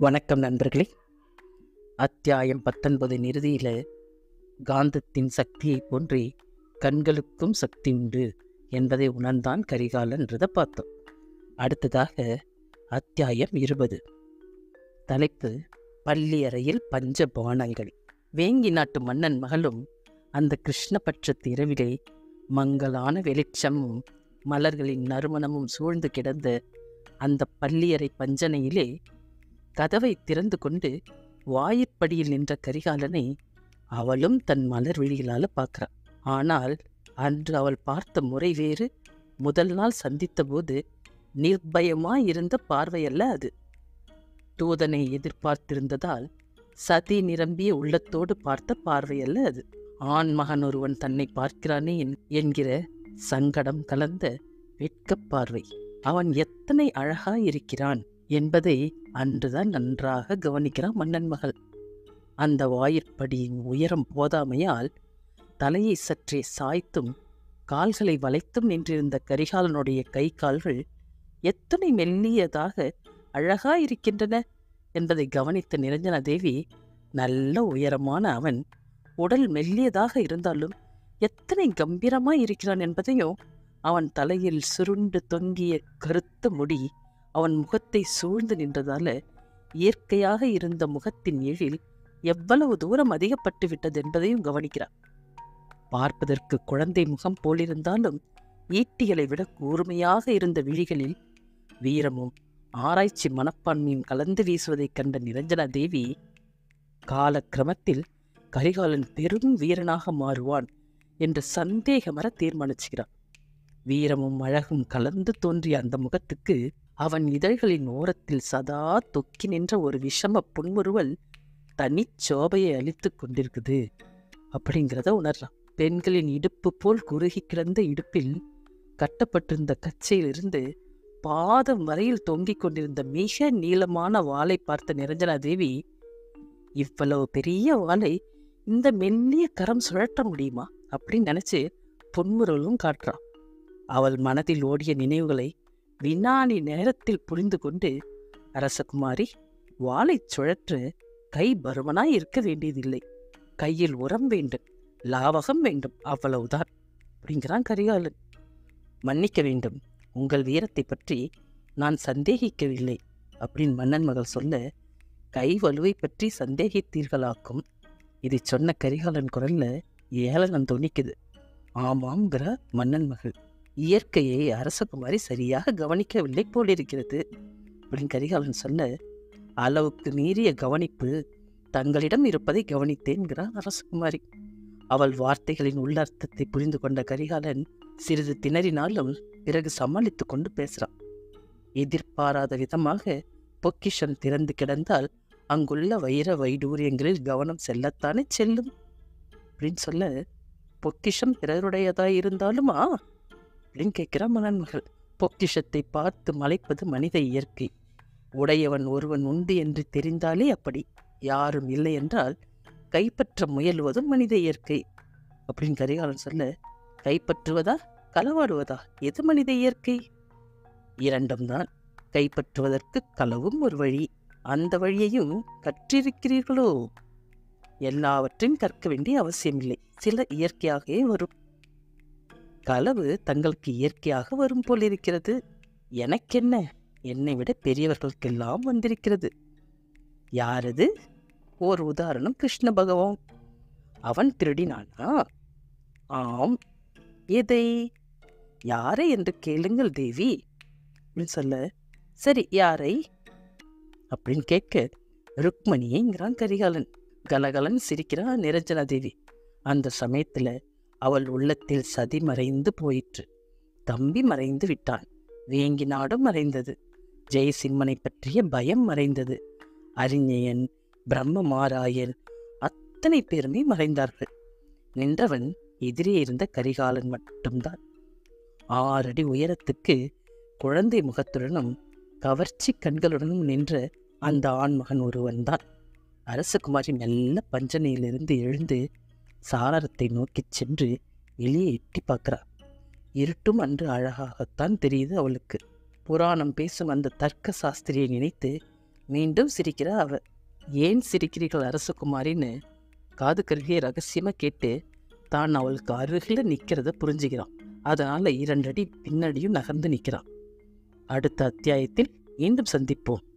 வணக்கம் நண்பர்களே அத்தியாயம் பத்தொன்பது இறுதியில் காந்தத்தின் சக்தியை போன்றே கண்களுக்கும் சக்தி உண்டு என்பதை உணர்ந்தான் கரிகாலன்றதை பார்த்தோம் அடுத்ததாக அத்தியாயம் இருபது தலைப்பு பள்ளி அறையில் பஞ்ச பானங்கள் வேங்கி நாட்டு மன்னன் மகளும் அந்த கிருஷ்ணபட்சத்து இரவிலே மங்கலான வெளிச்சமும் மலர்களின் நறுமணமும் சூழ்ந்து கிடந்த அந்த பள்ளியறை பஞ்சனையிலே கதவை திறந்து கொண்டு வாயிற்படியில் நின்ற கரிகாலனை அவளும் தன் மலர் விழிகளால் பார்க்கிறாள் ஆனால் அன்று அவள் பார்த்த முறை வேறு முதல் நாள் சந்தித்தபோது நிர்பயமாய் இருந்த பார்வையல்ல அது தூதனை எதிர்பார்த்திருந்ததால் சதி நிரம்பிய உள்ளத்தோடு பார்த்த பார்வையல்ல அது ஆண் மகன் ஒருவன் தன்னை பார்க்கிறானே என்- என்கிற சங்கடம் கலந்த வெட்கப் பார்வை அவன் எத்தனை அழகாய் இருக்கிறான் என்பதை அன்றுதான் நன்றாக கவனிக்கிறான் மன்னன் மகள் அந்த வாயிற்படியின் உயரம் போதாமையால் தலையை சற்றே சாய்த்தும் கால்களை வளைத்தும் நின்றிருந்த கரிகாலனுடைய கை கால்கள் எத்தனை மெல்லியதாக அழகாயிருக்கின்றன என்பதை கவனித்த நிரஞ்சன தேவி நல்ல உயரமான அவன் உடல் மெல்லியதாக இருந்தாலும் எத்தனை கம்பீரமாய் இருக்கிறான் என்பதையும் அவன் தலையில் சுருண்டு தொங்கிய கருத்த முடி அவன் முகத்தை சூழ்ந்து நின்றதால இயற்கையாக இருந்த முகத்தின் எழில் எவ்வளவு தூரம் அதிகப்பட்டு விட்டது என்பதையும் கவனிக்கிறார் பார்ப்பதற்கு குழந்தை முகம் போலிருந்தாலும் ஈட்டிகளை விட கூர்மையாக இருந்த விழிகளில் வீரமும் ஆராய்ச்சி மனப்பான்மையும் கலந்து வீசுவதைக் கண்ட நிரஞ்சனா தேவி காலக்கிரமத்தில் கரிகாலன் பெரும் வீரனாக மாறுவான் என்று சந்தேகமர தீர்மானிச்சுகிறான் வீரமும் அழகும் கலந்து தோன்றிய அந்த முகத்துக்கு அவன் இதழ்களின் ஓரத்தில் சதா தொக்கி நின்ற ஒரு விஷம புன்முறுவல் தனிச்சோபையை அளித்துக் கொண்டிருக்குது அப்படிங்கிறத உணர்றான் பெண்களின் இடுப்பு போல் குறுகி கிடந்த இடுப்பில் கட்டப்பட்டிருந்த கச்சையிலிருந்து பாதம் வரையில் தொங்கிக் கொண்டிருந்த மிக நீளமான வாளை பார்த்த நிரஞ்சனா தேவி இவ்வளவு பெரிய வாளை இந்த மெல்லிய கரம் சுழற்ற முடியுமா அப்படின்னு நினைச்சு பொன்முறலும் காட்டுறான் அவள் மனதில் ஓடிய நினைவுகளை வினாடி நேரத்தில் புரிந்து கொண்டு அரசகுமாரி வாளைச் சுழற்ற கை பருமனாய் இருக்க வேண்டியதில்லை கையில் உரம் வேண்டும் லாவகம் வேண்டும் அவ்வளவுதான் அப்படிங்கிறான் கரிகாலன் மன்னிக்க வேண்டும் உங்கள் வீரத்தை பற்றி நான் சந்தேகிக்கவில்லை அப்படின்னு மன்னன் மகள் சொல்ல கை வலுவை பற்றி சந்தேகித்தீர்களாக்கும் இதை சொன்ன கரிகாலன் குரல்ல ஏளனம் துணிக்குது ஆமாம்ங்கிற மன்னன் மகள் இயற்கையை அரசகுமாரி சரியாக கவனிக்கவில்லை போலிருக்கிறது அப்படின்னு கரிகாலன் சொல்ல அளவுக்கு மீறிய கவனிப்பு தங்களிடம் இருப்பதை கவனித்தேன்கிறார் அரசகுமாரி அவள் வார்த்தைகளின் உள்ளர்த்தத்தை புரிந்து கொண்ட கரிகாலன் சிறிது திணறினாலும் பிறகு சமாளித்துக் கொண்டு பேசுறான் எதிர்பாராத விதமாக பொக்கிஷம் திறந்து கிடந்தால் அங்குள்ள வைர வைடூரியங்களில் கவனம் செல்லத்தானே செல்லும் அப்படின்னு சொல்ல பொக்கிஷம் பிறருடையதாய் இருந்தாலுமா அப்படின்னு கேட்கிறா மணன்மகள் பொக்கிஷத்தை பார்த்து மலைப்பது மனித இயற்கை உடையவன் ஒருவன் உண்டு என்று தெரிந்தாலே அப்படி யாரும் இல்லை என்றால் கைப்பற்ற முயல்வதும் மனித இயற்கை அப்படின்னு கரிகாலன் சொல்ல கைப்பற்றுவதா களவாடுவதா எது மனித இயற்கை இரண்டும் தான் கைப்பற்றுவதற்கு களவும் ஒரு வழி அந்த வழியையும் கற்றிருக்கிறீர்களோ எல்லாவற்றையும் கற்க வேண்டிய அவசியமில்லை சில இயற்கையாகவே வரும் களவு தங்களுக்கு இயற்கையாக வரும் போலிருக்கிறது எனக்கென்ன என்னை விட பெரியவர்களுக்கெல்லாம் வந்திருக்கிறது யாரது ஓர் உதாரணம் கிருஷ்ண பகவான் அவன் திருடினானா ஆம் எதை யாரை என்று கேளுங்கள் தேவி அப்படின்னு சொல்ல சரி யாரை அப்படின்னு கேட்க ருக்மணியேங்கிறான் கரிகாலன் கலகலன் சிரிக்கிறான் நிரஞ்சனா தேவி அந்த சமயத்துல அவள் உள்ளத்தில் சதி மறைந்து போயிற்று தம்பி மறைந்து விட்டான் வேங்கி நாடும் மறைந்தது ஜெயசிம்மனை பற்றிய பயம் மறைந்தது அறிஞயன் பிரம்மமாராயன் அத்தனை பேருமே மறைந்தார்கள் நின்றவன் எதிரே இருந்த கரிகாலன் மட்டும்தான் ஆறடி உயரத்துக்கு குழந்தை முகத்துடனும் கவர்ச்சி கண்களுடனும் நின்ற அந்த ஆண்மகன் ஒருவன்தான் அரசகுமாரி மெல்ல பஞ்சனையிலிருந்து எழுந்து சாளரத்தை நோக்கிச் சென்று வெளியே எட்டி பார்க்கிறா இருட்டும் அன்று அழகாகத்தான் தெரியுது அவளுக்கு புராணம் பேசும் அந்த தர்க்க சாஸ்திரியை நினைத்து மீண்டும் சிரிக்கிறா அவ ஏன் சிரிக்கிறீர்கள் அரசகுமாரின்னு காது கருகிய ரகசியமாக கேட்டு தான் அவளுக்கு அருகில் நிற்கிறத புரிஞ்சுக்கிறான் அதனால் இரண்டடி பின்னாடியும் நகர்ந்து நிற்கிறான் அடுத்த அத்தியாயத்தில் மீண்டும் சந்திப்போம்